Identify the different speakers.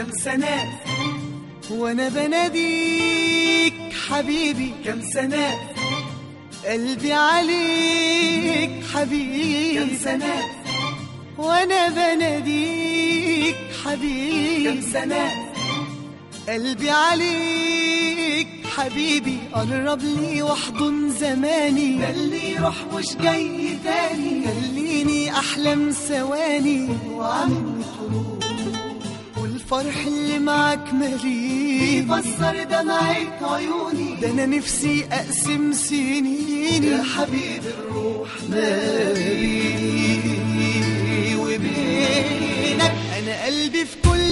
Speaker 1: كم سنة
Speaker 2: وانا بناديك حبيبي
Speaker 1: كم سنة
Speaker 2: قلبي عليك حبيبي
Speaker 1: كم سنة
Speaker 2: وانا بناديك
Speaker 1: كم
Speaker 2: حبيبي
Speaker 1: سنة
Speaker 2: قلبي عليك حبيبي قرب لي واحضن زماني
Speaker 1: ده اللي يروح مش جاي تاني
Speaker 2: خليني احلم ثواني
Speaker 1: وعمل طلوع
Speaker 2: والفرح اللي معاك مليني
Speaker 1: يفسر دمعة عيوني
Speaker 2: ده انا نفسي اقسم سنيني
Speaker 1: يا حبيب الروح
Speaker 2: ما بيني وبينك انا قلبي في كل